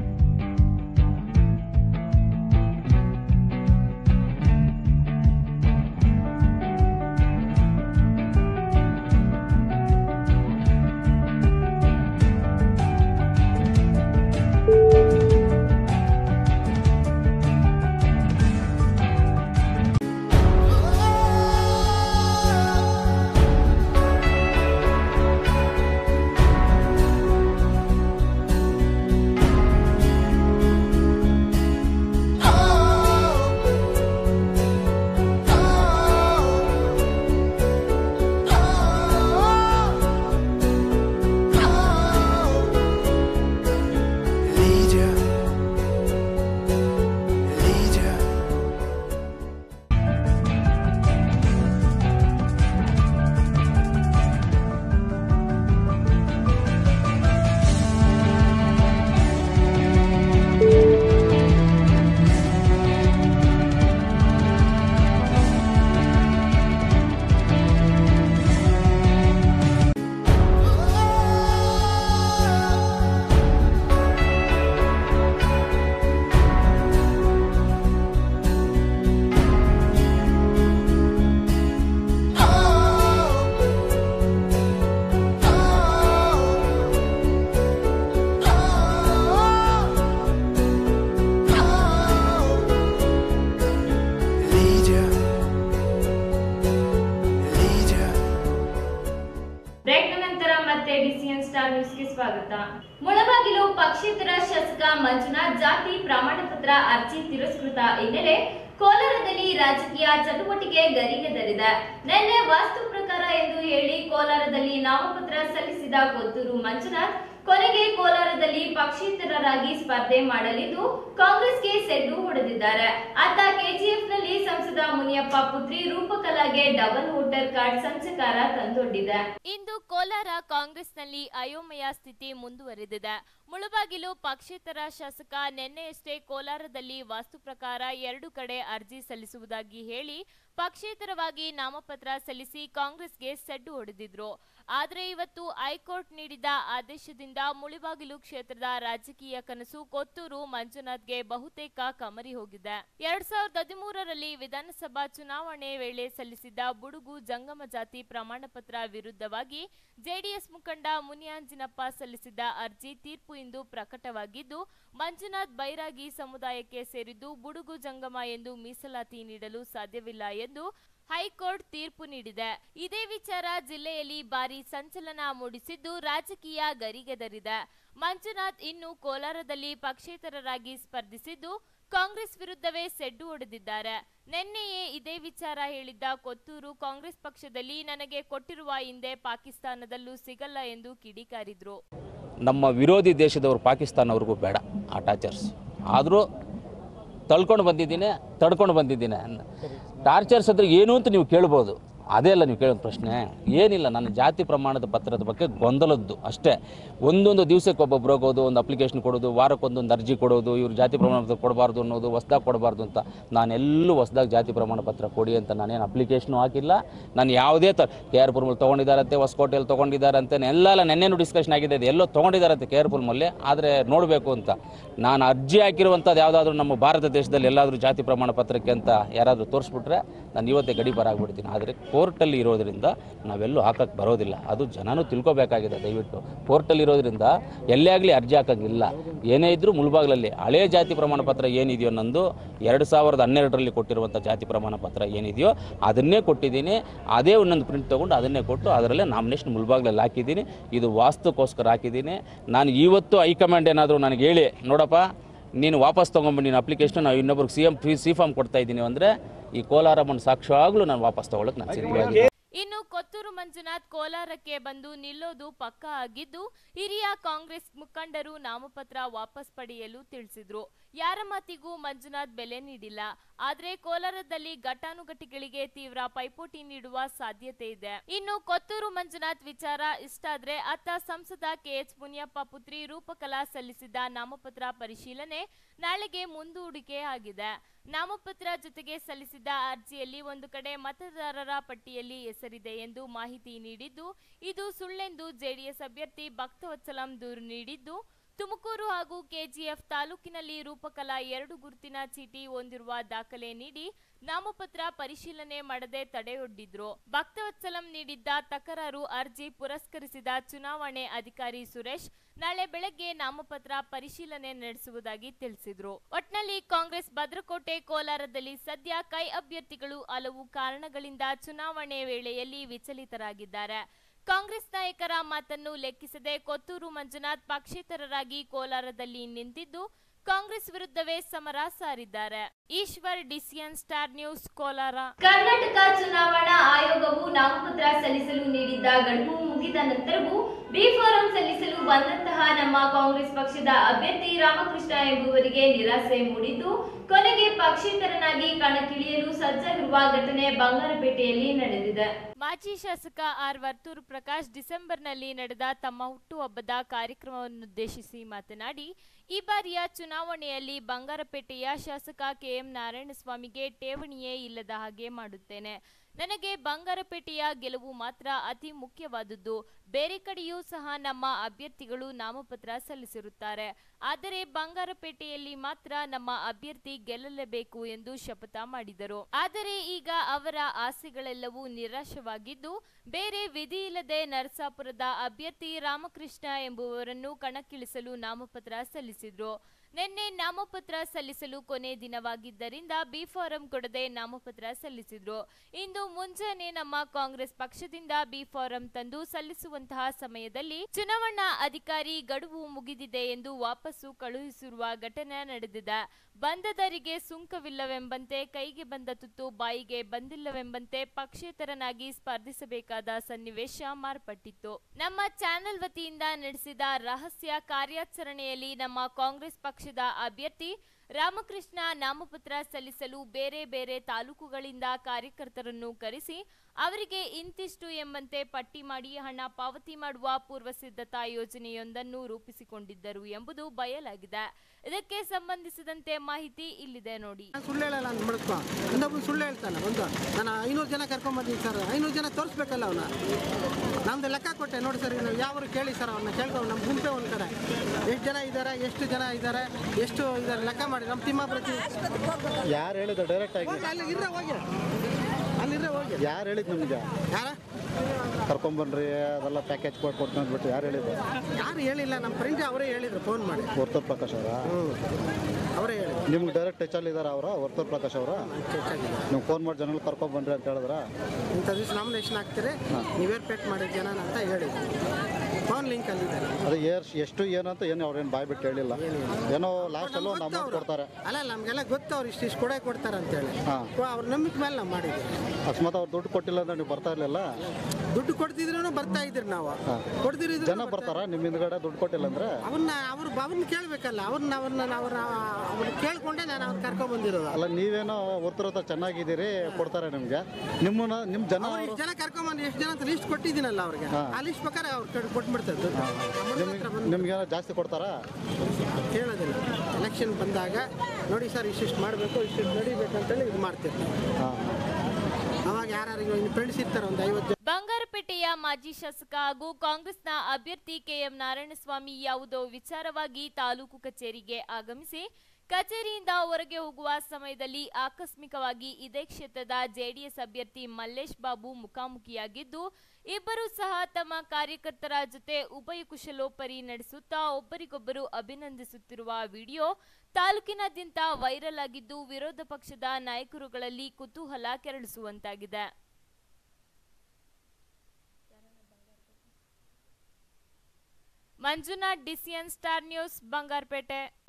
Lydia, Lydia. Lydia, Lydia. Break ನಂತರ ಮತ್ತೆ ಡಿಸಿಎನ್ ಸ್ಟಾರ್ ನ್ಯೂಸ್ಗೆ ಸ್ವಾಗತ ಮುಳಬಾಗಿಲು ಪಕ್ಷೇತರ ಶಾಸಕ ಮಂಜುನಾಥ್ ಜಾತಿ ಪ್ರಮಾಣ ಪತ್ರ ಅರ್ಜಿ ತಿರಸ್ಕೃತ ಹಿನ್ನೆಲೆ ಕೋಲಾರದಲ್ಲಿ ರಾಜಕೀಯ ಚಟುವಟಿಕೆ ಗರಿಗೆದರಿದೆ ನಿನ್ನೆ ವಾಸ್ತು ಪ್ರಕಾರ ಎಂದು ಹೇಳಿ ಕೋಲಾರದಲ್ಲಿ ನಾಮಪತ್ರ ಸಲ್ಲಿಸಿದ ಕೊತ್ತೂರು ಮಂಜುನಾಥ್ ಕೊನೆಗೆ ಕೋಲಾರದಲ್ಲಿ ಪಕ್ಷೇತರರಾಗಿ ಸ್ಪರ್ಧೆ ಮಾಡಲಿದ್ದು ಕಾಂಗ್ರೆಸ್ಗೆ ಸೆಡ್ಡು ಹೊಡೆದಿದ್ದಾರೆ ಅತ್ತ ಕೆಜಿಎಫ್ನಲ್ಲಿ ಸಂಸದ ಮುನಿಯಪ್ಪ ಪುತ್ರಿ ರೂಪಕಲಾಗೆ ಡಬಲ್ ವೋಟರ್ ಕಾರ್ಡ್ ಸಂಚಕಾರ ತಂದೊಡ್ಡಿದೆ ಇಂದು ಕೋಲಾರ ಕಾಂಗ್ರೆಸ್ನಲ್ಲಿ ಅಯೋಮಯ ಸ್ಥಿತಿ ಮುಂದುವರೆದಿದೆ ಮುಳುಬಾಗಿಲು ಪಕ್ಷೇತರ ಶಾಸಕ ನಿನ್ನೆಯಷ್ಟೇ ಕೋಲಾರದಲ್ಲಿ ವಾಸ್ತು ಪ್ರಕಾರ ಎರಡು ಕಡೆ ಅರ್ಜಿ ಸಲ್ಲಿಸುವುದಾಗಿ ಹೇಳಿ ಪಕ್ಷೇತರವಾಗಿ ನಾಮಪತ್ರ ಸಲ್ಲಿಸಿ ಕಾಂಗ್ರೆಸ್ಗೆ ಸೆಡ್ಡು ಹೊಡೆದಿದ್ರು ಆದರೆ ಇವತ್ತು ಹೈಕೋರ್ಟ್ ನೀಡಿದ ಆದೇಶದಿಂದ ಮುಳುಬಾಗಿಲು ಕ್ಷೇತ್ರದ ರಾಜಕೀಯ ಕನಸು ಕೊತ್ತೂರು ಮಂಜುನಾಥ್ಗೆ ಬಹುತೇಕ ಕಮರಿ ಹೋಗಿದೆ ಎರಡ್ ಸಾವಿರದ ಹದಿಮೂರರಲ್ಲಿ ವಿಧಾನಸಭಾ ಚುನಾವಣೆ ವೇಳೆ ಸಲ್ಲಿಸಿದ್ದ ಬುಡುಗು ಜಂಗಮ ಜಾತಿ ಪ್ರಮಾಣ ಪತ್ರ ವಿರುದ್ಧವಾಗಿ ಜೆಡಿಎಸ್ ಮುಖಂಡ ಮುನಿಯಾಂಜಿನಪ್ಪ ಸಲ್ಲಿಸಿದ್ದ ಅರ್ಜಿ ತೀರ್ಪು ಇಂದು ಪ್ರಕಟವಾಗಿದ್ದು ಮಂಜುನಾಥ್ ಬೈರಾಗಿ ಸಮುದಾಯಕ್ಕೆ ಸೇರಿದ್ದು ಬುಡುಗು ಜಂಗಮ ಎಂದು ಮೀಸಲಾತಿ ನೀಡಲು ಸಾಧ್ಯವಿಲ್ಲ ಎಂದು ಹೈಕೋರ್ಟ್ ತೀರ್ಪು ನೀಡಿದೆ ಇದೇ ವಿಚಾರ ಜಿಲ್ಲೆಯಲ್ಲಿ ಭಾರಿ ಸಂಚಲನ ಮೂಡಿಸಿದ್ದು ರಾಜಕೀಯ ಗರಿಗೆದರಿದೆ ಮಂಜುನಾಥ್ ಇನ್ನು ಕೋಲಾರದಲ್ಲಿ ಪಕ್ಷೇತರರಾಗಿ ಸ್ಪರ್ಧಿಸಿದ್ದು ಕಾಂಗ್ರೆಸ್ ವಿರುದ್ಧವೇ ಸೆಡ್ಡು ಹೊಡೆದಿದ್ದಾರೆ ನಿನ್ನೆಯೇ ಇದೇ ವಿಚಾರ ಹೇಳಿದ್ದ ಕೊತ್ತೂರು ಕಾಂಗ್ರೆಸ್ ಪಕ್ಷದಲ್ಲಿ ನನಗೆ ಕೊಟ್ಟಿರುವ ಹಿಂದೆ ಪಾಕಿಸ್ತಾನದಲ್ಲೂ ಸಿಗಲ್ಲ ಎಂದು ಕಿಡಿಕಾರಿದ್ರು ನಮ್ಮ ವಿರೋಧಿ ದೇಶದವರು ಪಾಕಿಸ್ತಾನವ್ರಿಗೂ ಬೇಡ ಆ ಟಾರ್ಚರ್ಸ್ ಆದರೂ ತಳ್ಕೊಂಡು ಬಂದಿದ್ದೀನಿ ತಡ್ಕೊಂಡು ಬಂದಿದ್ದೀನಿ ಟಾರ್ಚರ್ಸ್ ಅಂದರೆ ಏನು ಅಂತ ನೀವು ಕೇಳ್ಬೋದು ಅದೇ ಅಲ್ಲ ನೀವು ಕೇಳೋ ಪ್ರಶ್ನೆ ಏನಿಲ್ಲ ನನ್ನ ಜಾತಿ ಪ್ರಮಾಣದ ಪತ್ರದ ಬಗ್ಗೆ ಗೊಂದಲದ್ದು ಅಷ್ಟೇ ಒಂದೊಂದು ದಿವಸಕ್ಕೆ ಒಬ್ಬೊಬ್ರು ಹೋಗೋದು ಒಂದು ಅಪ್ಲಿಕೇಶನ್ ಕೊಡೋದು ವಾರಕ್ಕೊಂದೊಂದು ಅರ್ಜಿ ಕೊಡೋದು ಇವ್ರು ಜಾತಿ ಪ್ರಮಾಣ ಪತ್ರ ಕೊಡಬಾರ್ದು ಅನ್ನೋದು ಹೊಸ್ದಾಗಿ ಕೊಡಬಾರ್ದು ಅಂತ ನಾನೆಲ್ಲೂ ಹೊಸ್ದಾಗಿ ಜಾತಿ ಪ್ರಮಾಣ ಪತ್ರ ಕೊಡಿ ಅಂತ ನಾನೇನು ಅಪ್ಲಿಕೇಶನು ಹಾಕಿಲ್ಲ ನಾನು ಯಾವುದೇ ತ ಕೆ ಆರ್ ಪುರ್ಮಲ್ಲಿ ತೊಗೊಂಡಿದ್ದಾರಂತೆ ಹೊಸಕೋಟೆಯಲ್ಲಿ ತೊಗೊಂಡಿದ್ದಾರಂತೆ ಎಲ್ಲ ಎಲ್ಲ ನೆನ್ನೆನೂ ಡಿಸ್ಕಷನ್ ಆಗಿದೆ ಇದು ಎಲ್ಲೋ ತೊಗೊಂಡಿದ್ದಾರಂತೆ ಕೆ ಆರ್ ಪುರ್ಮಲ್ಲಿ ಆದರೆ ನೋಡಬೇಕು ಅಂತ ನಾನು ಅರ್ಜಿ ಹಾಕಿರುವಂಥದ್ದು ಯಾವುದಾದ್ರೂ ನಮ್ಮ ಭಾರತ ದೇಶದಲ್ಲಿ ಎಲ್ಲಾದರೂ ಜಾತಿ ಪ್ರಮಾಣ ಪತ್ರಕ್ಕೆ ಅಂತ ಯಾರಾದರೂ ತೋರಿಸ್ಬಿಟ್ರೆ ನಾನು ಇವತ್ತೇ ಗಡಿ ಬರಾಗ್ಬಿಡ್ತೀನಿ ಆದರೆ ಕೋರ್ಟಲ್ಲಿ ಇರೋದ್ರಿಂದ ನಾವೆಲ್ಲೂ ಹಾಕಕ್ಕೆ ಬರೋದಿಲ್ಲ ಅದು ಜನನೂ ತಿಳ್ಕೊಬೇಕಾಗಿದೆ ದಯವಿಟ್ಟು ಕೋರ್ಟಲ್ಲಿ ಇರೋದ್ರಿಂದ ಎಲ್ಲೇ ಆಗಲಿ ಅರ್ಜಿ ಹಾಕಂಗಿಲ್ಲ ಏನೇ ಇದ್ದರೂ ಮುಲ್ಬಾಗ್ಲಲ್ಲಿ ಹಳೇ ಜಾತಿ ಪ್ರಮಾಣ ಪತ್ರ ಏನಿದೆಯೋ ನಂದು ಎರಡು ಸಾವಿರದ ಹನ್ನೆರಡರಲ್ಲಿ ಕೊಟ್ಟಿರುವಂಥ ಜಾತಿ ಪ್ರಮಾಣ ಪತ್ರ ಏನಿದೆಯೋ ಅದನ್ನೇ ಕೊಟ್ಟಿದ್ದೀನಿ ಅದೇ ಒಂದೊಂದು ಪ್ರಿಂಟ್ ತೊಗೊಂಡು ಅದನ್ನೇ ಕೊಟ್ಟು ಅದರಲ್ಲೇ ನಾಮಿನೇಷನ್ ಮುಲ್ಬಾಗ್ಲಲ್ಲಿ ಹಾಕಿದ್ದೀನಿ ಇದು ವಾಸ್ತುಕ್ಕೋಸ್ಕರ ಹಾಕಿದ್ದೀನಿ ನಾನು ಇವತ್ತು ಹೈಕಮಾಂಡ್ ಏನಾದರೂ ನನಗೆ ಹೇಳಿ ನೋಡಪ್ಪ ನೀನು ವಾಪಸ್ ತೊಗೊಂಬಂದು ನೀನು ಅಪ್ಲಿಕೇಶನ್ ನಾವು ಇನ್ನೊಬ್ರಿಗೆ ಸಿ ಎಮ್ ಸಿ ಫಾರ್ಮ್ ಕೊಡ್ತಾ ಇದ್ದೀನಿ ಅಂದರೆ ಈ ಕೋಲಾರ ಮಣ್ಣು ಸಾಕ್ಷಾಗ್ಲೂ ನಾನು ವಾಪಸ್ ತೊಗೊಳಕ್ಕೆ ನಾನು ಸಿದ್ಧವಾಗಿ ಇನ್ನು ಕೊತ್ತೂರು ಮಂಜುನಾಥ್ ಕೋಲಾರಕ್ಕೆ ಬಂದು ನಿಲ್ಲೋದು ಪಕ್ಕಾ ಆಗಿದ್ದು ಹಿರಿಯ ಕಾಂಗ್ರೆಸ್ ಮುಖಂಡರು ನಾಮಪತ್ರ ವಾಪಸ್ ಪಡೆಯಲು ತಿಳಿಸಿದ್ರು ಯಾರ ಮಾತಿಗೂ ಮಂಜುನಾಥ್ ಬೆಲೆ ನೀಡಿಲ್ಲ ಆದ್ರೆ ಕೋಲಾರದಲ್ಲಿ ಘಟಾನುಘಟಿಗಳಿಗೆ ತೀವ್ರ ಪೈಪೋಟಿ ನೀಡುವ ಸಾಧ್ಯತೆ ಇದೆ ಇನ್ನು ಕೊತ್ತೂರು ಮಂಜುನಾಥ್ ವಿಚಾರ ಇಷ್ಟಾದ್ರೆ ಅತ್ತ ಸಂಸದ ಕೆಎಚ್ ಮುನಿಯಪ್ಪ ಪುತ್ರಿ ರೂಪಕಲಾ ಸಲ್ಲಿಸಿದ್ದ ನಾಮಪತ್ರ ಪರಿಶೀಲನೆ ನಾಳೆಗೆ ಮುಂದೂಡಿಕೆ ಆಗಿದೆ ನಾಮಪತ್ರ ಜೊತೆಗೆ ಸಲ್ಲಿಸಿದ್ದ ಅರ್ಜಿಯಲ್ಲಿ ಒಂದು ಕಡೆ ಮತದಾರರ ಪಟ್ಟಿಯಲ್ಲಿ ಹೆಸರಿದೆ ಎಂದು ಮಾಹಿತಿ ನೀಡಿದ್ದು ಇದು ಸುಳ್ಳೆಂದು ಜೆಡಿಎಸ್ ಅಭ್ಯರ್ಥಿ ಭಕ್ತವತ್ಸಲಂ ದೂರು ನೀಡಿದ್ದು ತುಮಕೂರು ಹಾಗೂ ಕೆಜಿಎಫ್ ತಾಲೂಕಿನಲ್ಲಿ ರೂಪಕಲಾ ಎರಡು ಗುರುತಿನ ಚೀಟಿ ಹೊಂದಿರುವ ದಾಖಲೆ ನೀಡಿ ನಾಮಪತ್ರ ಪರಿಶೀಲನೆ ಮಾಡದೆ ತಡೆಯೊಡ್ಡಿದ್ರು ಭಕ್ತವತ್ಸಲಂ ನೀಡಿದ್ದ ತಕರಾರು ಅರ್ಜಿ ಪುರಸ್ಕರಿಸಿದ ಚುನಾವಣೆ ಅಧಿಕಾರಿ ಸುರೇಶ್ ನಾಳೆ ಬೆಳಗ್ಗೆ ನಾಮಪತ್ರ ಪರಿಶೀಲನೆ ನಡೆಸುವುದಾಗಿ ತಿಳಿಸಿದ್ರು ಒಟ್ನಲ್ಲಿ ಕಾಂಗ್ರೆಸ್ ಭದ್ರಕೋಟೆ ಕೋಲಾರದಲ್ಲಿ ಸದ್ಯ ಕೈ ಅಭ್ಯರ್ಥಿಗಳು ಹಲವು ಕಾರಣಗಳಿಂದ ಚುನಾವಣೆ ವೇಳೆಯಲ್ಲಿ ವಿಚಲಿತರಾಗಿದ್ದಾರೆ ಕಾಂಗ್ರೆಸ್ ನಾಯಕರ ಮಾತನ್ನು ಲೆಕ್ಕಿಸದೆ ಕೊತ್ತೂರು ಮಂಜುನಾಥ್ ಪಕ್ಷೇತರರಾಗಿ ಕೋಲಾರದಲ್ಲಿ ನಿಂತಿದ್ದು ಕಾಂಗ್ರೆಸ್ ವಿರುದ್ಧವೇ ಸಮರ ಸಾರಿದ್ದಾರೆ Eshwar DCN star news Kolar Karnataka ಚುನಾವಣಾ ಆಯೋಗವು ನಾಮಪತ್ರ ಸಲ್ಲಿಸಲು ನೀಡಿದ್ದ ಗಡುವು ಮುಗಿದ ನಂತರವೂ ಬಿ ಫಾರಂ ಸಲ್ಲಿಸಲು ಬಂದಂತಹ ನಮ್ಮ ಕಾಂಗ್ರೆಸ್ ಪಕ್ಷದ ಅಭ್ಯರ್ಥಿ ರಾಮಕೃಷ್ಣ ಎಂಬುವರಿಗೆ ನಿರಾಸೆ ಮೂಡಿದ್ದು ಕೊನೆಗೆ ಪಕ್ಷೇತರನಾಗಿ ಕಣಕ್ಕಿಳಿಯಲು ಸಜ್ಜಾಗಿರುವ ಘಟನೆ ಬಂಗಾರಪೇಟೆಯಲ್ಲಿ ನಡೆದಿದೆ ಮಾಜಿ ಶಾಸಕ ಆರ್ ವರ್ತೂರು ಪ್ರಕಾಶ್ ಡಿಸೆಂಬರ್ನಲ್ಲಿ ನಡೆದ ತಮ್ಮ ಹುಟ್ಟುಹಬ್ಬದ ಕಾರ್ಯಕ್ರಮವನ್ನುದ್ದೇಶಿಸಿ ಮಾತನಾಡಿ ಈ ಬಾರಿಯ ಚುನಾವಣೆಯಲ್ಲಿ ಬಂಗಾರಪೇಟೆಯ ಶಾಸಕ ಕೆಎಂ ನಾರಾಯಣಸ್ವಾಮಿಗೆ ಠೇವಣಿಯೇ ಇಲ್ಲದ ಹಾಗೆ ಮಾಡುತ್ತೇನೆ ನನಗೆ ಬಂಗಾರಪೇಟೆಯ ಗೆಲುವು ಮಾತ್ರ ಅತಿ ಮುಖ್ಯವಾದುದು ಬೇರೆ ಕಡೆಯೂ ಸಹ ನಮ್ಮ ಅಭ್ಯರ್ಥಿಗಳು ನಾಮಪತ್ರ ಸಲ್ಲಿಸಿರುತ್ತಾರೆ ಆದರೆ ಬಂಗಾರಪೇಟೆಯಲ್ಲಿ ಮಾತ್ರ ನಮ್ಮ ಅಭ್ಯರ್ಥಿ ಗೆಲ್ಲಲೇಬೇಕು ಎಂದು ಶಪಥ ಮಾಡಿದರು ಆದರೆ ಈಗ ಅವರ ಆಸೆಗಳೆಲ್ಲವೂ ನಿರಾಶವಾಗಿದ್ದು ಬೇರೆ ವಿಧಿಯಿಲ್ಲದೆ ನರಸಾಪುರದ ಅಭ್ಯರ್ಥಿ ರಾಮಕೃಷ್ಣ ಎಂಬುವರನ್ನು ಕಣಕ್ಕಿಳಿಸಲು ನಾಮಪತ್ರ ಸಲ್ಲಿಸಿದ್ರು ನಿನ್ನೆ ನಾಮಪತ್ರ ಸಲ್ಲಿಸಲು ಕೊನೆ ದಿನವಾಗಿದ್ದರಿಂದ ಬಿ ಫಾರಂ ಕೊಡದೆ ನಾಮಪತ್ರ ಸಲ್ಲಿಸಿದ್ರು ಇಂದು ಮುಂಜಾನೆ ನಮ್ಮ ಕಾಂಗ್ರೆಸ್ ಪಕ್ಷದಿಂದ ಬಿ ಫಾರಂ ತಂದು ಸಲ್ಲಿಸುವಂತಹ ಸಮಯದಲ್ಲಿ ಚುನಾವಣಾ ಅಧಿಕಾರಿ ಗಡುವು ಮುಗಿದಿದೆ ಎಂದು ವಾಪಸ್ಸು ಕಳುಹಿಸಿರುವ ಘಟನೆ ನಡೆದಿದೆ ಬಂದದರಿಗೆ ಸುಂಕವಿಲ್ಲವೆಂಬಂತೆ ಕೈಗೆ ಬಂದ ತುತ್ತು ಬಾಯಿಗೆ ಬಂದಿಲ್ಲವೆಂಬಂತೆ ಪಕ್ಷೇತರನಾಗಿ ಸ್ಪರ್ಧಿಸಬೇಕಾದ ಸನ್ನಿವೇಶ ಮಾರ್ಪಟ್ಟಿತ್ತು ನಮ್ಮ ಚಾನೆಲ್ ವತಿಯಿಂದ ನಡೆಸಿದ ರಹಸ್ಯ ಕಾರ್ಯಾಚರಣೆಯಲ್ಲಿ ನಮ್ಮ ಕಾಂಗ್ರೆಸ್ ಪಕ್ಷದ ಅಭ್ಯರ್ಥಿ ರಾಮಕೃಷ್ಣ ನಾಮಪತ್ರ ಸಲ್ಲಿಸಲು ಬೇರೆ ಬೇರೆ ತಾಲೂಕುಗಳಿಂದ ಕಾರ್ಯಕರ್ತರನ್ನು ಕರೆಸಿ ಅವರಿಗೆ ಇಂತಿಷ್ಟು ಎಂಬಂತೆ ಪಟ್ಟಿ ಮಾಡಿ ಹಣ ಪಾವತಿ ಮಾಡುವ ಪೂರ್ವ ಸಿದ್ಧತಾ ಯೋಜನೆಯೊಂದನ್ನು ರೂಪಿಸಿಕೊಂಡಿದ್ದರು ಎಂಬುದು ಬಯಲಾಗಿದೆ ಇದಕ್ಕೆ ಸಂಬಂಧಿಸಿದಂತೆ ಮಾಹಿತಿ ಇಲ್ಲಿದೆ ನೋಡಿ ಸುಳ್ಳು ಹೇಳಲ್ಲ ಅಂತ ಮಡಸ್ಕೊ ಇನ್ನೊಬ್ಬನು ಸುಳ್ಳು ಹೇಳ್ತಾನೆ ಒಂದು ನಾನು ಐನೂರು ಜನ ಕರ್ಕೊಂಬಂದಿದ್ದೀನಿ ಸರ್ ಐನೂರು ಜನ ತೋರಿಸ್ಬೇಕಲ್ಲ ಅವನ ನಮ್ದು ಲೆಕ್ಕ ಕೊಟ್ಟೆ ನೋಡಿ ಸರ್ ನೀವು ಯಾವ ಕೇಳಿ ಸರ್ ಅವನ್ನ ಕೇಳ್ಕೊಂಡು ನಮ್ಮ ಗುಂಪೆ ಒಂದು ಕಡೆ ಎಷ್ಟು ಜನ ಇದ್ದಾರೆ ಎಷ್ಟು ಜನ ಇದ್ದಾರೆ ಎಷ್ಟು ಇದ್ದಾರೆ ಲೆಕ್ಕ ಮಾಡಿ ನಮ್ಮ ತಿಮ್ಮಾಪ್ರತಿ ಯಾರು ಹೇಳಿದ್ದು ಡೈರೆಕ್ಟ್ ಆಗಿ ಹೋಗಿ ಅಲ್ಲಿ ಇರ್ರೆ ಹೋಗಿ ಅಲ್ಲಿರ್ರೆ ಹೋಗಿ ಯಾರು ಹೇಳಿದ್ದು ನಿಮಗೆ ಯಾರ ಕರ್ಕೊಂಬನ್ರಿ ಅದೆಲ್ಲ ಪ್ಯಾಕೇಜ್ ಕೊಟ್ಟು ಕೊಡ್ತೀನಿ ಅಂದ್ಬಿಟ್ಟು ಯಾರು ಹೇಳಿದ್ದು ಯಾರು ಹೇಳಿಲ್ಲ ನಮ್ಮ ಫ್ರೆಂಡ್ ಅವರೇ ಹೇಳಿದ್ರು ಫೋನ್ ಮಾಡಿ ವರ್ತೂರ್ ಪ್ರಕಾಶ್ ಅವರ ಅವರೇ ಹೇಳಿದ್ರು ನಿಮ್ಗೆ ಡೈರೆಕ್ಟ್ ಟಚಲ್ಲಿ ಇದಾರ ಅವರ ವರ್ತೂರ್ ಪ್ರಕಾಶ್ ಅವರ ನೀವು ಫೋನ್ ಮಾಡಿ ಜನ ಕರ್ಕೊಂಬನ್ರಿ ಅಂತ ಹೇಳಿದ್ರ ಇಂಥ ದಿವಸ ನಾಮಿನೇಷನ್ ಹಾಕ್ತೀರಿ ನೀವೇರ್ ಪೇಟ್ ಮಾಡಿದ ಜನ ಅಂತ ಹೇಳಿದ್ರು ಫೋನ್ ಲಿಂಕ್ ಅಲ್ಲಿದ್ದಾರೆ ಅದು ಏರ್ ಎಷ್ಟು ಏನು ಅಂತ ಏನು ಅವ್ರೇನು ಬಾಯ್ ಬಿಟ್ಟು ಹೇಳಿಲ್ಲ ಏನೋ ಲಾಸ್ಟ್ ಅಲ್ಲೂ ಒಂದು ಅಮೌಂಟ್ ಕೊಡ್ತಾರೆ ಅಲ್ಲ ನಮಗೆಲ್ಲ ಗೊತ್ತು ಅವ್ರು ಇಷ್ಟು ಇಷ್ಟು ಕೊಡೇ ಕೊಡ್ತಾರೆ ಅಂತೇಳಿ ಹಾಂ ಅವ್ರ ನಂಬಿಕೆ ಮೇಲೆ ನಾವು ಮಾಡಿದ್ವಿ ಅಕಸ್ಮಾತ್ ಅವ್ರು ದುಡ್ಡು ಕೊಟ್ಟಿಲ್ಲ ಅಂದ್ರೆ ನೀವು ಬರ್ತಾ ಇರಲಿಲ್ಲ ದುಡ್ಡು ಕೊಡ್ತಿದ್ರು ಬರ್ತಾ ಇದ್ರಿ ನಾವು ಕೊಡ್ದಿರಿದ್ರು ಜನ ಬರ್ತಾರ ನಿಮ್ಮ ಹಿಂದ್ಗಡೆ ದುಡ್ಡು ಕೊಟ್ಟಿಲ್ಲ ಅಂದ್ರೆ ಅವ್ರನ್ನ ಅವ್ರ ಅವ್ರನ್ನ ಕೇಳ್ಬೇಕಲ್ಲ ಅವ್ರನ್ನ ಅವ್ರನ್ನ ಅವ್ರ ಅವ್ರನ್ನ ಕೇಳ್ಕೊಂಡೆ ನಾನು ಅವ್ರು ಕರ್ಕೊಂಡ್ ಬಂದಿರೋದು ಅಲ್ಲ ನೀವೇನೋ ವರ್ತೂರ್ ಹತ್ರ ಚೆನ್ನಾಗಿದ್ದೀರಿ ಕೊಡ್ತಾರೆ ನಿಮಗೆ ನಿಮ್ಮನ್ನ ನಿಮ್ಮ ಜನ ಅವ್ರು ಇಷ್ಟು ಜನ ಕರ್ಕೊಂಬಂದು ಎಷ್ಟು ಜನ ಅಂತ ಲಿಸ್ಟ್ ಕೊಟ್ಟಿದ್ದೀನಲ್ಲ ಅವ್ರಿಗೆ ಆ ಲಿಸ್ಟ್ ಪ್ರಕಾರ ಅವ್ರು ಕಡೆ ಕೊಟ್ಬಿಡ್ತಾರೆ ದುಡ್ಡು. ನಿಮ್ಗೆ ನಿಮ್ಗೆ ಜಾಸ್ತಿ ಕೊಡ್ತಾರಾ ಕೇಳೋದಿಲ್ಲ ಎಲೆಕ್ಷನ್ ಬಂದಾಗ ನೋಡಿ ಸರ್ ಇಷ್ಟಿಷ್ಟು ಮಾಡಬೇಕು ಇಷ್ಟಿಷ್ಟು ನಡಿಬೇಕಂತೇಳಿ ಇದು ಮಾಡ್ತೀವಿ ಅವಾಗ ಯಾರ್ಯಾರಿಗೆ ಇನ್ನು ಫ್ರೆಂಡ್ಸ್ ಇರ್ತಾರೆ ಒಂದು ಐವತ್ತು ಜನ ಬಂಗಾರಪೇಟೆಯ ಮಾಜಿ ಶಾಸಕ ಹಾಗೂ ಕಾಂಗ್ರೆಸ್ನ ಅಭ್ಯರ್ಥಿ ಕೆಎಂ ನಾರಾಯಣಸ್ವಾಮಿ ಯಾವುದೋ ವಿಚಾರವಾಗಿ ತಾಲೂಕು ಕಚೇರಿಗೆ ಆಗಮಿಸಿ ಕಚೇರಿಯಿಂದ ಹೊರಗೆ ಹೋಗುವ ಸಮಯದಲ್ಲಿ ಆಕಸ್ಮಿಕವಾಗಿ ಇದೇ ಕ್ಷೇತ್ರದ ಜೆಡಿಎಸ್ ಅಭ್ಯರ್ಥಿ ಮಲ್ಲೇಶ್ ಬಾಬು ಮುಖಾಮುಖಿಯಾಗಿದ್ದು ಇಬ್ಬರು ಸಹ ತಮ್ಮ ಕಾರ್ಯಕರ್ತರ ಜೊತೆ ಉಭಯಕುಶಲೋಪರಿ ನಡೆಸುತ್ತಾ ಒಬ್ಬರಿಗೊಬ್ಬರು ಅಭಿನಂದಿಸುತ್ತಿರುವ ವಿಡಿಯೋ ತಾಲೂಕಿನಾದ್ಯಂತ ವೈರಲ್ ಆಗಿದ್ದು ವಿರೋಧ ಪಕ್ಷದ ನಾಯಕರುಗಳಲ್ಲಿ ಕುತೂಹಲ ಕೆರಳಿಸುವಂತಾಗಿದೆ Manjunath DCN star news Bangarapet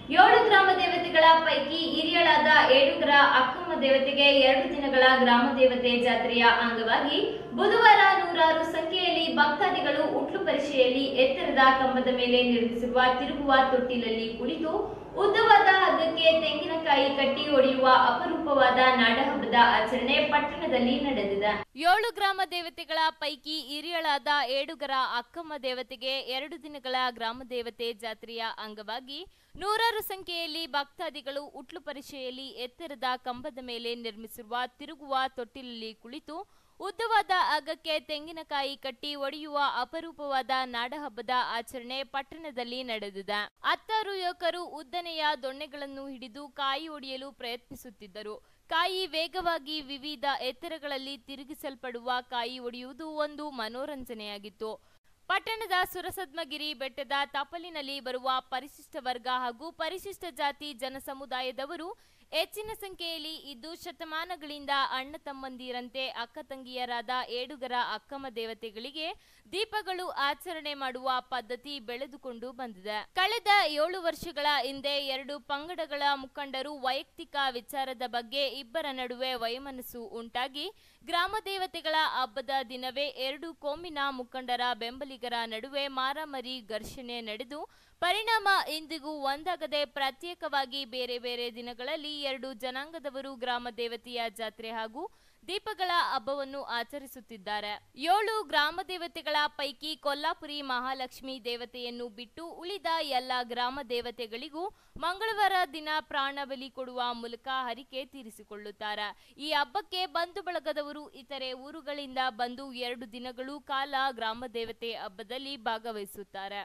ಏಳು ಗ್ರಾಮ ದೇವತೆಗಳ ಪೈಕಿ ಹಿರಿಯಳಾದ ಏಡುಗರ ಅಕ್ಕಮ್ಮ ದೇವತೆಗೆ ಎರಡು ದಿನಗಳ ಗ್ರಾಮ ದೇವತೆ ಜಾತ್ರೆಯ ಅಂಗವಾಗಿ ಬುಧವಾರ ನೂರಾರು ಸಂಖ್ಯೆಯಲ್ಲಿ ಭಕ್ತಾದಿಗಳು ಉಟ್ಲು ಪರಿಷೆಯಲ್ಲಿ ಎತ್ತರದ ಕಂಬದ ಮೇಲೆ ನಿರ್ಮಿಸಿರುವ ತಿರುಗುವ ತೊಟ್ಟಿಲಲ್ಲಿ ಕುಳಿತು ಉದ್ದವಾದ ಹಗ್ಗಕ್ಕೆ ತೆಂಗಿನಕಾಯಿ ಕಟ್ಟಿ ಹೊಡೆಯುವ ಅಪರೂಪವಾದ ನಾಡಹಬ್ಬದ ಆಚರಣೆ ಪಟ್ಟಣದಲ್ಲಿ ನಡೆದಿದೆ ಏಳು ಗ್ರಾಮ ದೇವತೆಗಳ ಪೈಕಿ ಹಿರಿಯಳಾದ ಏಡುಗರ ಅಕ್ಕಮ್ಮ ದೇವತೆಗೆ ಎರಡು ದಿನಗಳ ಗ್ರಾಮ ದೇವತೆ ಜಾತ್ರೆಯ ಅಂಗವಾಗಿ ನೂರಾರು ಸಂಖ್ಯೆಯಲ್ಲಿ ಭಕ್ತಾದಿಗಳು ಉಟ್ಲು ಪರಿಷೆಯಲ್ಲಿ ಎತ್ತರದ ಕಂಬದ ಮೇಲೆ ನಿರ್ಮಿಸಿರುವ ತಿರುಗುವ ತೊಟ್ಟಿಲಲ್ಲಿ ಕುಳಿತು ಉದ್ದವಾದ ಹಗ್ಗಕ್ಕೆ ತೆಂಗಿನಕಾಯಿ ಕಟ್ಟಿ ಒಡೆಯುವ ಅಪರೂಪವಾದ ನಾಡಹಬ್ಬದ ಆಚರಣೆ ಪಟ್ಟಣದಲ್ಲಿ ನಡೆದಿದೆ ಹತ್ತಾರು ಯುವಕರು ಉದ್ದನೆಯ ದೊಣ್ಣೆಗಳನ್ನು ಹಿಡಿದು ಕಾಯಿ ಒಡೆಯಲು ಪ್ರಯತ್ನಿಸುತ್ತಿದ್ದರು ಕಾಯಿ ವೇಗವಾಗಿ ವಿವಿಧ ಎತ್ತರಗಳಲ್ಲಿ ತಿರುಗಿಸಲ್ಪಡುವ ಕಾಯಿ ಒಡೆಯುವುದು ಒಂದು ಮನೋರಂಜನೆಯಾಗಿತ್ತು ಪಟ್ಟಣದ ಸುರಸದ್ಮಗಿರಿ ಬೆಟ್ಟದ ತಪ್ಪಲಿನಲ್ಲಿ ಬರುವ ಪರಿಶಿಷ್ಟ ವರ್ಗ ಹಾಗೂ ಪರಿಶಿಷ್ಟ ಜಾತಿ ಜನಸಮುದಾಯದವರು ಹೆಚ್ಚಿನ ಸಂಖ್ಯೆಯಲ್ಲಿ ಇದ್ದು ಶತಮಾನಗಳಿಂದ ಅಣ್ಣ ತಮ್ಮಂದಿರಂತೆ ಅಕ್ಕ ತಂಗಿಯರಾದ ಏಡುಗರ ಅಕ್ಕಮ್ಮ ದೇವತೆಗಳಿಗೆ ದೀಪಗಳು ಆಚರಣೆ ಮಾಡುವ ಪದ್ಧತಿ ಬೆಳೆದುಕೊಂಡು ಬಂದಿದೆ ಕಳೆದ ಏಳು ವರ್ಷಗಳ ಹಿಂದೆ ಎರಡು ಪಂಗಡಗಳ ಮುಖಂಡರು ವೈಯಕ್ತಿಕ ವಿಚಾರದ ಬಗ್ಗೆ ಇಬ್ಬರ ನಡುವೆ ವೈಮನಸ್ಸು ಉಂಟಾಗಿ ಗ್ರಾಮ ದೇವತೆಗಳ ಹಬ್ಬದ ದಿನವೇ ಎರಡು ಕೋಮಿನ ಮುಖಂಡರ ಬೆಂಬಲಿಗರ ನಡುವೆ ಮಾರಾಮಾರಿ ಘರ್ಷಣೆ ನಡೆದು ಪರಿಣಾಮ ಇಂದಿಗೂ ಒಂದಾಗದೆ ಪ್ರತ್ಯೇಕವಾಗಿ ಬೇರೆ ಬೇರೆ ದಿನಗಳಲ್ಲಿ ಎರಡು ಜನಾಂಗದವರು ಗ್ರಾಮ ದೇವತೆಯ ಜಾತ್ರೆ ಹಾಗೂ ದೀಪಗಳ ಹಬ್ಬವನ್ನು ಆಚರಿಸುತ್ತಿದ್ದಾರೆ ಏಳು ಗ್ರಾಮ ದೇವತೆಗಳ ಪೈಕಿ ಕೊಲ್ಲಾಪುರಿ ಮಹಾಲಕ್ಷ್ಮಿ ದೇವತೆಯನ್ನು ಬಿಟ್ಟು ಉಳಿದ ಎಲ್ಲ ಗ್ರಾಮ ದೇವತೆಗಳಿಗೂ ಮಂಗಳವಾರ ದಿನ ಪ್ರಾಣ ಬಲಿ ಕೊಡುವ ಮೂಲಕ ಹರಿಕೆ ತೀರಿಸಿಕೊಳ್ಳುತ್ತಾರೆ ಈ ಹಬ್ಬಕ್ಕೆ ಬಂಧು ಬಳಗದವರು ಇತರೆ ಊರುಗಳಿಂದ ಬಂದು ಎರಡು ದಿನಗಳು ಕಾಲ ಗ್ರಾಮ ದೇವತೆ ಹಬ್ಬದಲ್ಲಿ ಭಾಗವಹಿಸುತ್ತಾರೆ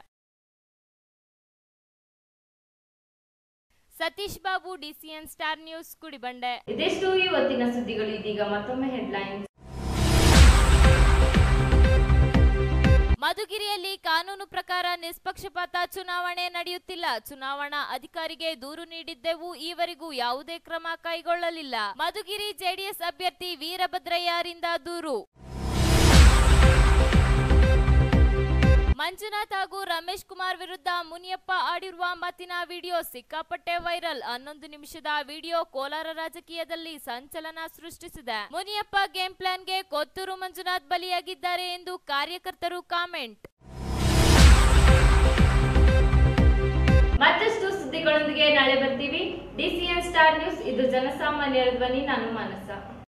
Satish Babu DCN star news Gudibande ಇದಿಷ್ಟು ಇವತ್ತಿನ ಸುದ್ದಿಗಳು ಇದೀಗ ಮತ್ತೊಮ್ಮೆ ಹೆಡ್ಲೈನ್ಸ್ ಮಧುಗಿರಿಯಲ್ಲಿ ಕಾನೂನು ಪ್ರಕಾರ ನಿಷ್ಪಕ್ಷಪಾತ ಚುನಾವಣೆ ನಡೆಯುತ್ತಿಲ್ಲ ಚುನಾವಣಾ ಅಧಿಕಾರಿಗೆ ದೂರು ನೀಡಿದ್ದೆವು ಈವರೆಗೂ ಯಾವುದೇ ಕ್ರಮ ಕೈಗೊಳ್ಳಲಿಲ್ಲ ಮಧುಗಿರಿ ಜೆಡಿಎಸ್ ಅಭ್ಯರ್ಥಿ ವೀರಭದ್ರಯ್ಯರಿಂದ ದೂರು ಮಂಜುನಾಥ್ ಹಾಗೂ ರಮೇಶ್ ಕುಮಾರ್ ವಿರುದ್ಧ ಮುನಿಯಪ್ಪ ಆಡಿರುವ ಮಾತಿನ ವಿಡಿಯೋ ಸಿಕ್ಕಾಪಟ್ಟೆ ವೈರಲ್ ಹನ್ನೊಂದು ನಿಮಿಷದ ವಿಡಿಯೋ ಕೋಲಾರ ರಾಜಕೀಯದಲ್ಲಿ ಸಂಚಲನ ಸೃಷ್ಟಿಸಿದೆ ಮುನಿಯಪ್ಪ ಗೇಮ್ ಪ್ಲಾನ್ಗೆ ಕೊತ್ತೂರು ಮಂಜುನಾಥ್ ಬಲಿಯಾಗಿದ್ದಾರೆ ಎಂದು ಕಾರ್ಯಕರ್ತರು ಕಾಮೆಂಟ್ ಮತ್ತಷ್ಟು ಸುದ್ದಿಗಳೊಂದಿಗೆ ನಾಳೆ ಬರ್ತೀವಿ ಡಿಸಿಎನ್ ಸ್ಟಾರ್ ನ್ಯೂಸ್ ಇದು ಜನಸಾಮಾನ್ಯರ ಧ್ವನಿ ನಾನು ಮಾನಸ